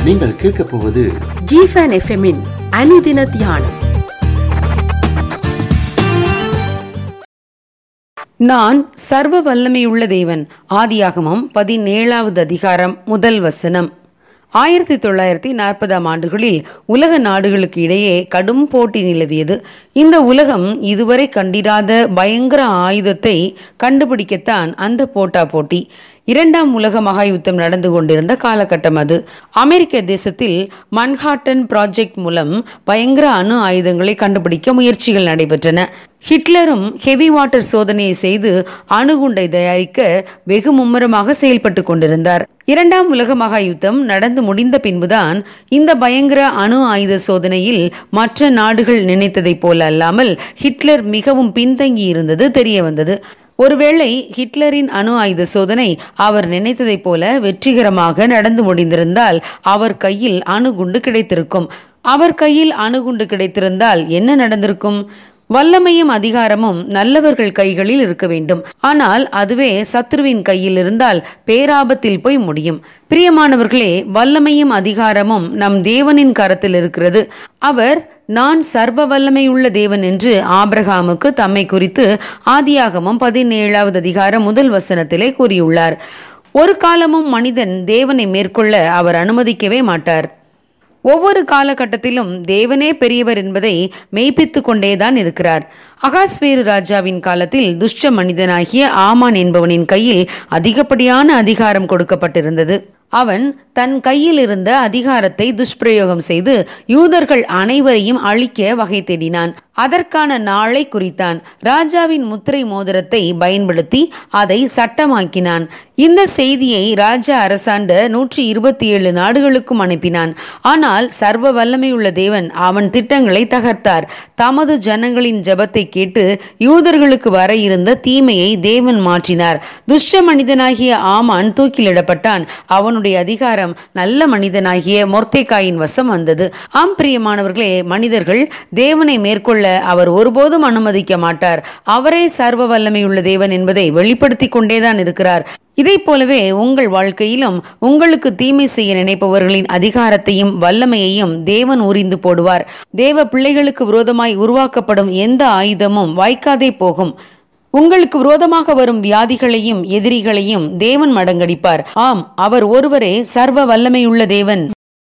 நீங்கள் கேட்கப் போவது ஜிஃபன் எஃப்எம்மின் அனுதின தியானம் நான் சர்வ வல்லமையுள்ள தேவன் ஆதியாகமம் பதினேழாவது அதிகாரம் முதல் வசனம் ஆயிரத்தி தொள்ளாயிரத்தி நாற்பதாம் ஆண்டுகளில் உலக நாடுகளுக்கு இடையே கடும் போட்டி நிலவியது இந்த உலகம் இதுவரை கண்டிராத பயங்கர ஆயுதத்தை கண்டுபிடிக்கத்தான் அந்த போட்டா போட்டி இரண்டாம் உலக மகாயுத்தம் நடந்து கொண்டிருந்த காலகட்டம் அது அமெரிக்க தேசத்தில் மன்ஹாட்டன் ப்ராஜெக்ட் மூலம் பயங்கர அணு ஆயுதங்களை கண்டுபிடிக்க முயற்சிகள் நடைபெற்றன ஹிட்லரும் ஹெவி வாட்டர் சோதனையை செய்து அணுகுண்டை தயாரிக்க வெகு மும்முரமாக செயல்பட்டு கொண்டிருந்தார் இரண்டாம் உலக மகாயுத்தம் நடந்து முடிந்த பின்புதான் இந்த பயங்கர அணு ஆயுத சோதனையில் மற்ற நாடுகள் நினைத்ததைப் போல அல்லாமல் ஹிட்லர் மிகவும் பின்தங்கி இருந்தது தெரிய வந்தது ஒருவேளை ஹிட்லரின் அணு ஆயுத சோதனை அவர் நினைத்ததைப் போல வெற்றிகரமாக நடந்து முடிந்திருந்தால் அவர் கையில் அணுகுண்டு கிடைத்திருக்கும் அவர் கையில் அணுகுண்டு கிடைத்திருந்தால் என்ன நடந்திருக்கும் வல்லமையும் அதிகாரமும் நல்லவர்கள் கைகளில் இருக்க வேண்டும் ஆனால் அதுவே சத்ருவின் கையில் இருந்தால் பேராபத்தில் போய் முடியும் பிரியமானவர்களே வல்லமையும் அதிகாரமும் நம் தேவனின் கரத்தில் இருக்கிறது அவர் நான் சர்வ வல்லமையுள்ள தேவன் என்று ஆபிரகாமுக்கு தம்மை குறித்து ஆதியாகமம் பதினேழாவது அதிகாரம் முதல் வசனத்திலே கூறியுள்ளார் ஒரு காலமும் மனிதன் தேவனை மேற்கொள்ள அவர் அனுமதிக்கவே மாட்டார் ஒவ்வொரு காலகட்டத்திலும் தேவனே பெரியவர் என்பதை மெய்ப்பித்து கொண்டேதான் இருக்கிறார் அகாஸ்வேரு ராஜாவின் காலத்தில் துஷ்ட மனிதனாகிய ஆமான் என்பவனின் கையில் அதிகப்படியான அதிகாரம் கொடுக்கப்பட்டிருந்தது அவன் தன் கையில் இருந்த அதிகாரத்தை துஷ்பிரயோகம் செய்து யூதர்கள் அனைவரையும் அழிக்க வகை தேடினான் அதற்கான நாளை குறித்தான் ராஜாவின் முத்திரை மோதிரத்தை பயன்படுத்தி அதை சட்டமாக்கினான் இந்த செய்தியை ராஜா அரசாண்ட நூற்றி இருபத்தி ஏழு நாடுகளுக்கும் அனுப்பினான் ஆனால் சர்வ வல்லமையுள்ள தேவன் அவன் திட்டங்களை தகர்த்தார் தமது ஜனங்களின் ஜபத்தை கேட்டு யூதர்களுக்கு வர இருந்த தீமையை தேவன் மாற்றினார் துஷ்ட மனிதனாகிய ஆமான் தூக்கிலிடப்பட்டான் அவனுடைய அதிகாரம் நல்ல மனிதனாகிய மொர்த்தேக்காயின் வசம் வந்தது ஆம் பிரியமானவர்களே மனிதர்கள் தேவனை மேற்கொள்ள அவர் ஒருபோதும் அனுமதிக்க மாட்டார் அவரே சர்வ வல்லமையுள்ள தேவன் என்பதை வெளிப்படுத்திக் கொண்டேதான் இருக்கிறார் இதைப் போலவே உங்கள் வாழ்க்கையிலும் உங்களுக்கு தீமை செய்ய நினைப்பவர்களின் அதிகாரத்தையும் வல்லமையையும் தேவன் உரிந்து போடுவார் தேவ பிள்ளைகளுக்கு விரோதமாய் உருவாக்கப்படும் எந்த ஆயுதமும் வாய்க்காதே போகும் உங்களுக்கு விரோதமாக வரும் வியாதிகளையும் எதிரிகளையும் தேவன் மடங்கடிப்பார் ஆம் அவர் ஒருவரே சர்வ வல்லமையுள்ள தேவன்